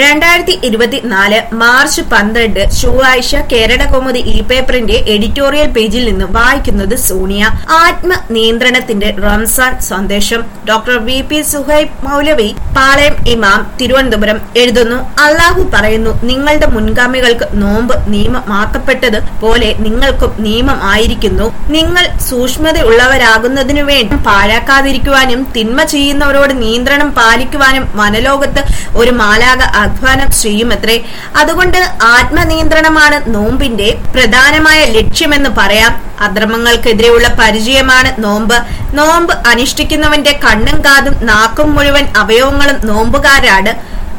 രണ്ടായിരത്തി ഇരുപത്തിനാല് മാർച്ച് പന്ത്രണ്ട് ചൊവ്വാഴ്ച കേരളകൗമുദി ഇ പേപ്പറിന്റെ എഡിറ്റോറിയൽ പേജിൽ നിന്ന് വായിക്കുന്നത് സോണിയ ആത്മനിയന്ത്രണത്തിന്റെ റംസാൻ സന്ദേശം ഡോക്ടർ വി പി സുഹൈബ് മൗലവി പാളയം ഇമാം തിരുവനന്തപുരം എഴുതുന്നു അള്ളാഹു പറയുന്നു നിങ്ങളുടെ മുൻഗാമികൾക്ക് നോമ്പ് നിയമമാക്കപ്പെട്ടത് പോലെ നിങ്ങൾക്കും നിയമം ആയിരിക്കുന്നു നിങ്ങൾ സൂക്ഷ്മതയുള്ളവരാകുന്നതിനു വേണ്ടി പാഴാക്കാതിരിക്കുവാനും തിന്മ ചെയ്യുന്നവരോട് നിയന്ത്രണം പാലിക്കുവാനും വനലോകത്ത് ഒരു മാലാക ആഹ്വാനം ചെയ്യുമത്രേ അതുകൊണ്ട് ആത്മനിയന്ത്രണമാണ് നോമ്പിന്റെ പ്രധാനമായ ലക്ഷ്യമെന്ന് പറയാം അധർമ്മങ്ങൾക്കെതിരെയുള്ള പരിചയമാണ് നോമ്പ് നോമ്പ് അനുഷ്ഠിക്കുന്നവന്റെ കണ്ണും കാതും നാക്കും മുഴുവൻ അവയവങ്ങളും നോമ്പുകാരാണ്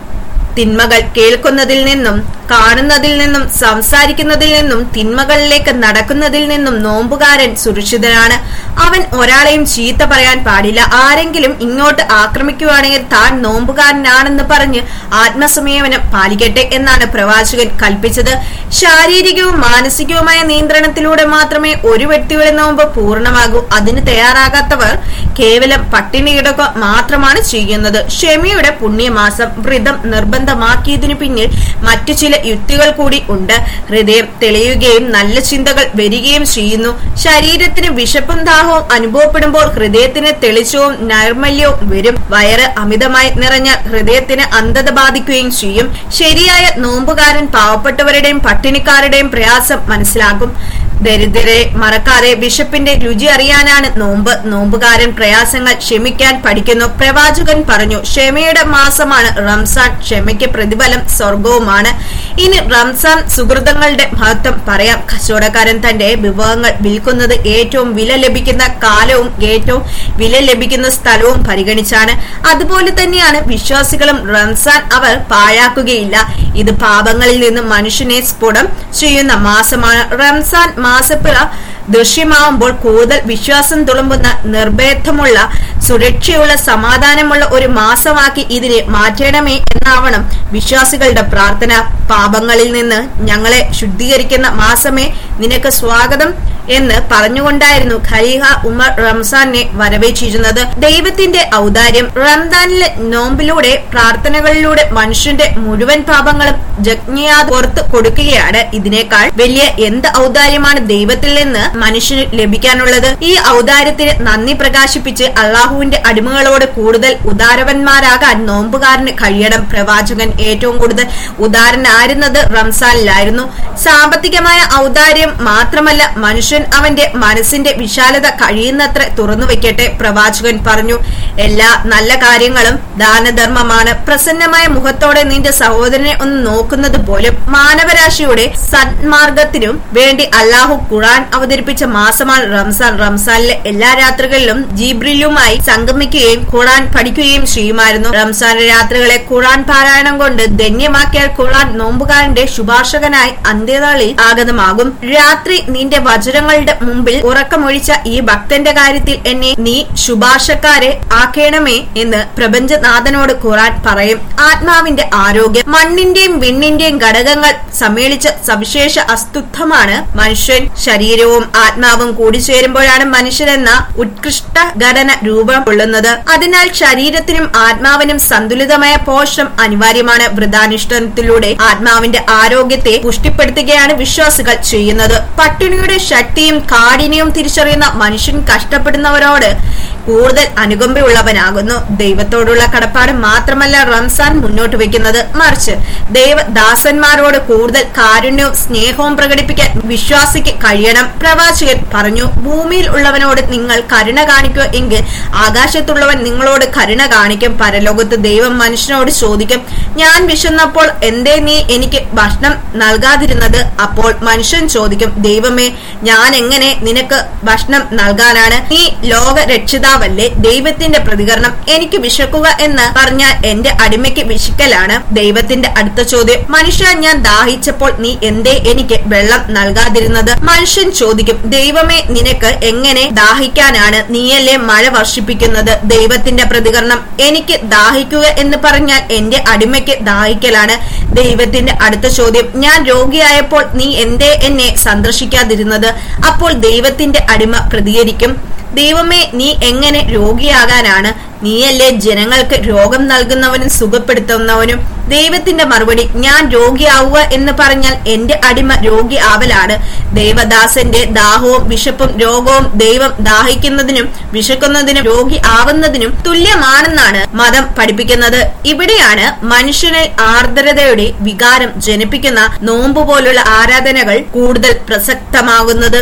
തിന്മകൾ കേൾക്കുന്നതിൽ നിന്നും കാണുന്നതിൽ നിന്നും സംസാരിക്കുന്നതിൽ നിന്നും തിന്മകളിലേക്ക് നടക്കുന്നതിൽ നിന്നും നോമ്പുകാരൻ സുരക്ഷിതനാണ് അവൻ ഒരാളെയും ചീത്ത പറയാൻ പാടില്ല ആരെങ്കിലും ഇങ്ങോട്ട് ആക്രമിക്കുവാണെങ്കിൽ താൻ നോമ്പുകാരനാണെന്ന് പറഞ്ഞ് ആത്മസംയമനം പാലിക്കട്ടെ എന്നാണ് പ്രവാചകൻ കൽപ്പിച്ചത് ശാരീരികവും മാനസികവുമായ നിയന്ത്രണത്തിലൂടെ മാത്രമേ ഒരു വ്യക്തിയുടെ നോമ്പ് പൂർണ്ണമാകൂ അതിന് തയ്യാറാകാത്തവർ കേവലം പട്ടിണി കിടക്കുക മാത്രമാണ് ചെയ്യുന്നത് ക്ഷമയുടെ പുണ്യമാസം വ്രതം നിർബന്ധമാക്കിയതിനു പിന്നിൽ മറ്റു ചില യുക്തികൾ കൂടി ഉണ്ട് ഹൃദയം തെളിയുകയും നല്ല ചിന്തകൾ വരികയും ചെയ്യുന്നു ശരീരത്തിന് വിശപ്പും ദാഹവും അനുഭവപ്പെടുമ്പോൾ ഹൃദയത്തിന് തെളിച്ചവും നൈർമല്യവും വരും വയറ് അമിതമായി നിറഞ്ഞാൽ ഹൃദയത്തിന് അന്ധത ബാധിക്കുകയും ചെയ്യും ശരിയായ നോമ്പുകാരൻ പാവപ്പെട്ടവരുടെയും പട്ടിണിക്കാരുടെയും പ്രയാസം മനസ്സിലാക്കും ദരിദ്രരെ മറക്കാതെ ബിഷപ്പിന്റെ രുചി അറിയാനാണ് നോമ്പ് നോമ്പുകാരൻ പ്രയാസങ്ങൾ ക്ഷമിക്കാൻ പഠിക്കുന്നു പ്രവാചകൻ പറഞ്ഞു ക്ഷമയുടെ മാസമാണ് റംസാൻ ക്ഷമയ്ക്ക് പ്രതിഫലം സ്വർഗവുമാണ് ഇനി റംസാൻ സുഹൃതങ്ങളുടെ മഹത്വം പറയാം കച്ചവടക്കാരൻ തന്റെ വിഭവങ്ങൾ വിൽക്കുന്നത് ഏറ്റവും വില ലഭിക്കുന്ന കാലവും ഏറ്റവും വില ലഭിക്കുന്ന സ്ഥലവും പരിഗണിച്ചാണ് അതുപോലെ തന്നെയാണ് വിശ്വാസികളും റംസാൻ അവർ പാഴാക്കുകയില്ല ഇത് പാപങ്ങളിൽ നിന്ന് മനുഷ്യനെ സ്ഫുടം ചെയ്യുന്ന മാസമാണ് റംസാൻ മാസപ്പിറ ദൃശ്യമാവുമ്പോൾ കൂടുതൽ വിശ്വാസം തുളുമ്പുന്ന നിർഭേദമുള്ള സുരക്ഷയുള്ള സമാധാനമുള്ള ഒരു മാസമാക്കി ഇതിനെ മാറ്റണമേ എന്നാവണം വിശ്വാസികളുടെ പ്രാർത്ഥന പാപങ്ങളിൽ നിന്ന് ഞങ്ങളെ ശുദ്ധീകരിക്കുന്ന മാസമേ നിനക്ക് സ്വാഗതം എന്ന് പറഞ്ഞുകൊണ്ടായിരുന്നു ഖലീഹ ഉമർ റംസാനെ വരവേച്ചിരുന്നത് ദൈവത്തിന്റെ ഔദാര്യം റംദാനിലെ നോമ്പിലൂടെ പ്രാർത്ഥനകളിലൂടെ മനുഷ്യന്റെ മുഴുവൻ പാപങ്ങളും ജജ്ഞയാതെ പുറത്ത് കൊടുക്കുകയാണ് ഇതിനേക്കാൾ വലിയ എന്ത് ഔദാര്യമാണ് ദൈവത്തിൽ നിന്ന് മനുഷ്യന് ലഭിക്കാനുള്ളത് ഈ ഔദാര്യത്തിന് നന്ദി പ്രകാശിപ്പിച്ച് അള്ളാഹുവിന്റെ അടിമകളോട് കൂടുതൽ ഉദാരവന്മാരാകാൻ നോമ്പുകാരന് കഴിയണം പ്രവാചകൻ ഏറ്റവും കൂടുതൽ ഉദാരനായിരുന്നത് റംസാനിലായിരുന്നു സാമ്പത്തികമായ ഔദാര്യം മാത്രമല്ല മനുഷ്യൻ അവന്റെ മനസ്സിന്റെ വിശാലത കഴിയുന്നത്ര തുറന്നു വെക്കട്ടെ പ്രവാചകൻ പറഞ്ഞു എല്ലാ നല്ല കാര്യങ്ങളും ദാനധർമ്മമാണ് പ്രസന്നമായ മുഖത്തോടെ നിന്റെ സഹോദരനെ ഒന്ന് നോക്കുന്നത് പോലും മാനവരാശിയുടെ സന്മാർഗത്തിനും വേണ്ടി അള്ളാഹു ഖുറാൻ അവതരിപ്പിച്ച മാസമാണ് റംസാൻ റംസാനിലെ എല്ലാ രാത്രികളിലും ജീബ്രിലുമായി സംഗമിക്കുകയും ഖുറാൻ പഠിക്കുകയും ചെയ്യുമായിരുന്നു റംസാന്റെ രാത്രികളെ ഖുറാൻ പാരായണം കൊണ്ട് ധന്യമാക്കിയാൽ ഖുറാൻ നോമ്പുകാരന്റെ ശുപാർശകനായി അന്ത്യനാളിൽ ആഗതമാകും രാത്രി നിന്റെ വജ്രങ്ങളുടെ മുമ്പിൽ ഉറക്കമൊഴിച്ച ഈ ഭക്തന്റെ കാര്യത്തിൽ എന്നെ നീ ശുപാർശക്കാരെ ആക്കേണമേ എന്ന് പ്രപഞ്ചനാഥനോട് ഖുറാൻ പറയും ആത്മാവിന്റെ ആരോഗ്യം മണ്ണിന്റെയും വിണ്ണിന്റെയും ഘടകങ്ങൾ സമ്മേളിച്ച സവിശേഷ അസ്തുത്വമാണ് മനുഷ്യൻ ശരീരവും ആത്മാവും കൂടിച്ചേരുമ്പോഴാണ് മനുഷ്യനെന്ന ഉത്കൃഷ്ട ഘടന രൂപം കൊള്ളുന്നത് അതിനാൽ ശരീരത്തിനും ആത്മാവിനും സന്തുലിതമായ പോഷണം അനിവാര്യമാണ് വ്രതാനുഷ്ഠാനത്തിലൂടെ ആത്മാവിന്റെ ആരോഗ്യത്തെ പുഷ്ടിപ്പെടുത്തുകയാണ് വിശ്വാസികൾ ചെയ്യുന്നത് പട്ടിണിയുടെ ശക്തിയും കാഠിന്യവും തിരിച്ചറിയുന്ന മനുഷ്യൻ കഷ്ടപ്പെടുന്നവരോട് കൂടുതൽ അനുകമ്പയുള്ളവനാകുന്നു ദൈവത്തോടുള്ള കടപ്പാട് മാത്രമല്ല റംസാൻ മുന്നോട്ട് വെക്കുന്നത് മറിച്ച് ദൈവദാസന്മാരോട് കൂടുതൽ കാരുണ്യവും സ്നേഹവും പ്രകടിപ്പിക്കാൻ വിശ്വാസിക്ക് കഴിയണം പ്രവാചകൻ പറഞ്ഞു ഭൂമിയിൽ ഉള്ളവനോട് നിങ്ങൾ കരുണ കാണിക്കുക എങ്കിൽ ആകാശത്തുള്ളവൻ നിങ്ങളോട് കരുണ കാണിക്കും പരലോകത്ത് ദൈവം മനുഷ്യനോട് ചോദിക്കും ഞാൻ വിശന്നപ്പോൾ എന്തേ നീ എനിക്ക് ഭക്ഷണം നൽകാതിരുന്നത് അപ്പോൾ മനുഷ്യൻ ചോദിക്കും ദൈവമേ ഞാൻ എങ്ങനെ നിനക്ക് ഭക്ഷണം നൽകാനാണ് നീ ലോക രക്ഷിതാവല്ലേ ദൈവത്തിന്റെ പ്രതികരണം എനിക്ക് വിശക്കുക എന്ന് പറഞ്ഞാൽ എന്റെ അടിമയ്ക്ക് വിശക്കലാണ് ദൈവത്തിന്റെ അടുത്ത ചോദ്യം മനുഷ്യ ഞാൻ ദാഹിച്ചപ്പോൾ നീ എന്തേ എനിക്ക് വെള്ളം നൽകാതിരുന്നത് മനുഷ്യൻ ചോദിക്കും ദൈവമേ നിനക്ക് എങ്ങനെ ദാഹിക്കാനാണ് നീയല്ലേ മഴ വർഷിപ്പിക്കുന്നത് ദൈവത്തിന്റെ പ്രതികരണം എനിക്ക് ദാഹിക്കുക എന്ന് പറഞ്ഞാൽ എന്റെ അടിമയ്ക്ക് ദാഹിക്കലാണ് ദൈവത്തിന്റെ അടുത്ത ചോദ്യം ഞാൻ രോഗിയായപ്പോൾ നീ എന്തേ എന്നെ സന്ദർശിക്കാതിരുന്നത് അപ്പോൾ ദൈവത്തിന്റെ അടിമ പ്രതികരിക്കും ദൈവമേ നീ എങ്ങനെ രോഗിയാകാനാണ് നീയല്ലേ ജനങ്ങൾക്ക് രോഗം നൽകുന്നവനും സുഖപ്പെടുത്തുന്നവനും ദൈവത്തിന്റെ മറുപടി ഞാൻ രോഗിയാവുക എന്ന് പറഞ്ഞാൽ എന്റെ അടിമ രോഗി ആവലാണ് ദൈവദാസന്റെ ദാഹവും വിശപ്പും രോഗവും ദൈവം ദാഹിക്കുന്നതിനും വിശക്കുന്നതിനും രോഗി ആവുന്നതിനും തുല്യമാണെന്നാണ് മതം പഠിപ്പിക്കുന്നത് ഇവിടെയാണ് മനുഷ്യനിൽ ആർദ്രതയുടെ വികാരം ജനിപ്പിക്കുന്ന നോമ്പ് പോലുള്ള ആരാധനകൾ കൂടുതൽ പ്രസക്തമാകുന്നത്